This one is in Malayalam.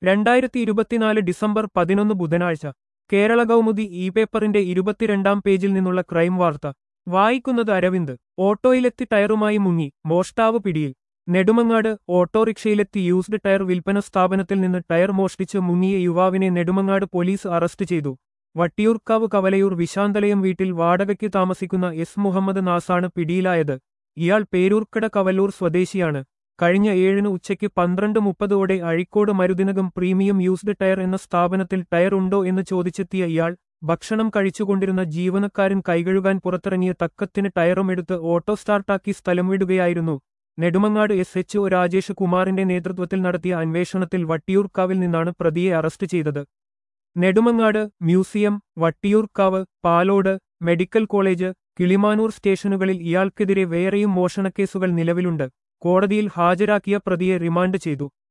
രണ്ടായിരത്തി ഇരുപത്തിനാല് ഡിസംബർ പതിനൊന്ന് ബുധനാഴ്ച കേരള കൗമുദി ഇ പേപ്പറിന്റെ ഇരുപത്തിരണ്ടാം പേജിൽ നിന്നുള്ള ക്രൈം വാർത്ത വായിക്കുന്നത് അരവിന്ദ് ഓട്ടോയിലെത്തി ടയറുമായി മുങ്ങി മോഷ്ടാവ് പിടിയിൽ നെടുമങ്ങാട് ഓട്ടോറിക്ഷയിലെത്തി യൂസ്ഡ് ടയർ വിൽപ്പന സ്ഥാപനത്തിൽ നിന്ന് ടയർ മോഷ്ടിച്ച് മുങ്ങിയ യുവാവിനെ നെടുമങ്ങാട് പോലീസ് അറസ്റ്റ് ചെയ്തു വട്ടിയൂർക്കാവ് കവലയൂർ വിശാന്തലയം വീട്ടിൽ വാടകയ്ക്ക് താമസിക്കുന്ന എസ് മുഹമ്മദ് നാസാണ് പിടിയിലായത് ഇയാൾ പേരൂർക്കട കവല്ലൂർ സ്വദേശിയാണ് കഴിഞ്ഞ ഏഴിന് ഉച്ചയ്ക്ക് പന്ത്രണ്ട് മുപ്പതോടെ Azhikode Marudinakam premium used tyre എന്ന സ്ഥാപനത്തിൽ ടയർ ഉണ്ടോ എന്ന് ചോദിച്ചെത്തിയ ഇയാൾ ഭക്ഷണം കഴിച്ചുകൊണ്ടിരുന്ന ജീവനക്കാരൻ കൈകഴുകാൻ പുറത്തിറങ്ങിയ തക്കത്തിന് ടയറും എടുത്ത് ഓട്ടോ സ്റ്റാർട്ടാക്കി സ്ഥലം വിടുകയായിരുന്നു Nedumangad S H O Rajesh കുമാറിന്റെ നേതൃത്വത്തിൽ നടത്തിയ അന്വേഷണത്തിൽ വട്ടിയൂർക്കാവിൽ നിന്നാണ് പ്രതിയെ അറസ്റ്റ് ചെയ്തത് Nedumangad museum Vattiyoorkavu Palode medical college Kilimanoor സ്റ്റേഷനുകളിൽ ഇയാൾക്കെതിരെ വേറെയും മോഷണക്കേസുകൾ നിലവിലുണ്ട് കോടതിയിൽ ഹാജരാക്കിയ പ്രതിയെ റിമാൻഡ് ചെയ്തു